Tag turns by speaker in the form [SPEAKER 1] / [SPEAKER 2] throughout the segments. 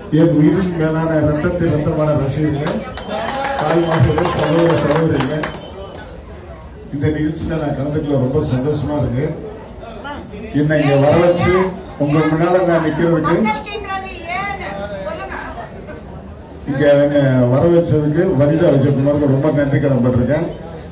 [SPEAKER 1] என் உயிரின் மேலான ரத்தத்தில் ரத்தமான ரசிகர்கள் தாய்மார்கள் சகோதர சகோதரிகள் இந்த நிகழ்ச்சியில நான் கலந்துக்கல ரொம்ப சந்தோஷமா இருக்கு என்னை இங்க வர வச்சு உங்க முன்னால நான் நிக்கிறதுக்கு இங்க என்னை வர வச்சதுக்கு வனிதா விஜயகுமாருக்கு ரொம்ப நன்றி கடன்பட்டிருக்கேன்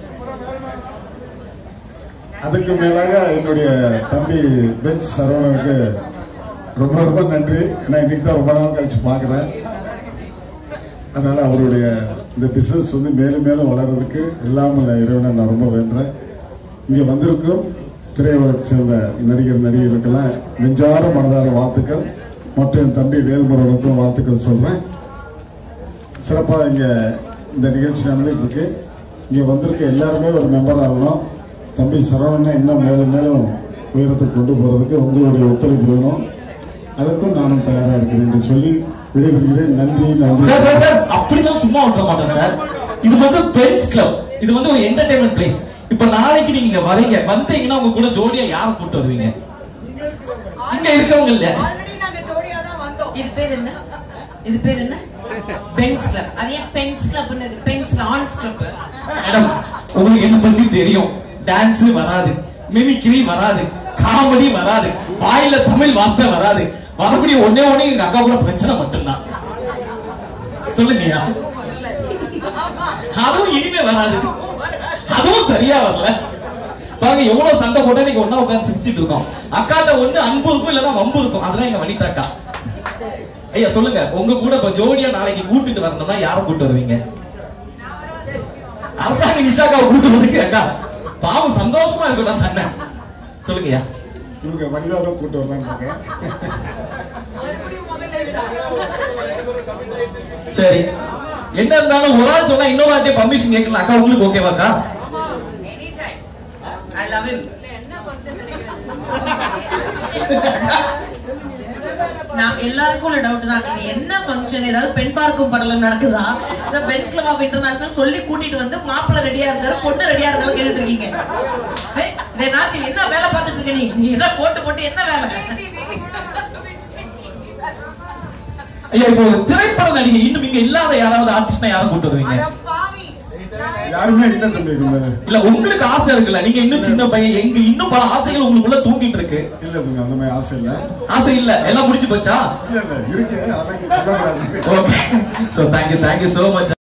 [SPEAKER 1] அதுக்கு மேலாக என்னுடைய தம்பி பென்ஸ் சரவணனுக்கு ரொம்ப ரொம்ப நன்றி ஏன்னா இன்னைக்கு தான் ரொம்ப நாள் கழிச்சு பார்க்குறேன் அதனால அவருடைய இந்த பிசினஸ் வந்து மேலும் மேலும் வளர்றதுக்கு எல்லாம் வல்ல இறைவனை நான் ரொம்ப வேண்டுறேன் இங்க வந்திருக்கும் திரையுலகத்தை சேர்ந்த நடிகர் நடிகர்களுக்கெல்லாம் நெஞ்சார மனதார வாழ்த்துக்கள் மற்றும் என் தம்பி வேல்முருகனுக்கும் வாழ்த்துக்கள் சொல்றேன் சிறப்பாக இங்க இந்த நிகழ்ச்சி நடந்துட்டு இருக்கு இங்க வந்திருக்க எல்லாருமே ஒரு மெம்பர் ஆகணும் தம்பி சரவணனை இன்னும் மேலும் மேலும் உயரத்துக்கு கொண்டு போறதுக்கு உங்களுடைய ஒத்துழைப்பு வேணும் அதுக்கும் நானும் தயாரா இருக்கிறேன் என்று சொல்லி விடைபெறுகிறேன் நன்றி நன்றி
[SPEAKER 2] சார் சார் சார் அப்படிலாம் சும்மா விட மாட்டேன் சார் இது வந்து பென்ஸ் கிளப் இது வந்து ஒரு என்டர்டைன்மெண்ட் பிளேஸ் இப்ப நாளைக்கு நீங்க இங்க வரீங்க வந்தீங்கன்னா உங்க கூட ஜோடியா யாரை கூட்டு வருவீங்க இங்க இருக்கவங்க இல்ல
[SPEAKER 3] இது பேர் என்ன இது பேர் என்ன பென்ஸ் கிளப் அது ஏன் பென்ஸ் கிளப்னு பென்ஸ் ஆன்ஸ் கிளப்
[SPEAKER 2] மேடம் உங்களுக்கு என்ன பத்தி தெரியும் டான்ஸ் வராது மிமிக்ரி வராது காமெடி வராது வாயில தமிழ் வார்த்தை வராது வரக்கூடிய ஒன்னே ஒண்ணே எங்க அக்கா கூட பிரச்சனை மட்டும்தான் சொல்லுங்கய்யா அதுவும் இனிமே வராது அதுவும் சரியா வரல பாருங்க எவ்வளவு சண்டை போட்டா நீங்க ஒண்ணா உட்கார்ந்து சிரிச்சிட்டு இருக்கோம் அக்காட்ட ஒண்ணு அன்பு இருக்கும் இல்லன்னா வம்பு இருக்கும் அதுதான் எங்க வனிதாக்கா ஐயா சொல்லுங்க உங்க கூட இப்ப ஜோடியா நாளைக்கு கூட்டிட்டு வரணும்னா யாரை கூட்டு வருவீங்க அதான் நிஷாக்காவை கூட்டு வந்து அக்கா பாவம் சந்தோஷமா இருக்கட்டும் தன்னை சொல்லுங்கய்யா
[SPEAKER 1] இவங்க வனிதா தான் கூட்டு வரலான்னு இருக்கேன்
[SPEAKER 2] சரி என்ன இருந்தாலும் ஒரு ஆள் சொன்னா இன்னொரு ஆள்கிட்ட பர்மிஷன் கேட்கலாம் அக்கா உங்களுக்கு ஓகேவாக்கா
[SPEAKER 3] ஐ லவ் ஹிம் நான் எல்லாருக்கும் உள்ள டவுட் தான் இது என்ன ஃபங்க்ஷன் ஏதாவது பெண் பார்க்கும் படலம் நடக்குதா இந்த பென்ஸ் கிளப் ஆஃப் இன்டர்நேஷனல் சொல்லி கூட்டிட்டு வந்து மாப்பிள்ளை ரெடியா இருக்காரு பொண்ணு ரெடியா இருக்காரு கேட்டுட்டு இருக்கீங்க ஏய், டேய் நாசி என்ன வேலை பார்த்துட்டு இருக்க நீ நீ என்ன போட்டு போட்டு என்ன வேலை
[SPEAKER 2] ஐயா இப்போ ஒரு திரைப்பட நடிகை இன்னும் இங்க இல்லாத யாராவது ஆர்டிஸ்டா யாரை கூட்டு வருவீங்க
[SPEAKER 1] யாருமே இல்லை தம்பி இருந்தாரு
[SPEAKER 2] இல்ல உங்களுக்கு ஆசை இருக்குல்ல நீங்க இன்னும் சின்ன பையன் எங்க இன்னும் பல ஆசைகள் உங்களுக்குள்ள தூங்கிட்டு இருக்கு
[SPEAKER 1] இல்ல தம்பி அந்த மாதிரி ஆசை இல்ல
[SPEAKER 2] ஆசை இல்ல எல்லாம் முடிச்சு போச்சா
[SPEAKER 1] இல்ல இல்ல இருக்கு அதெல்லாம் இங்க சொல்லக்கூடாது
[SPEAKER 2] okay so thank you thank you so much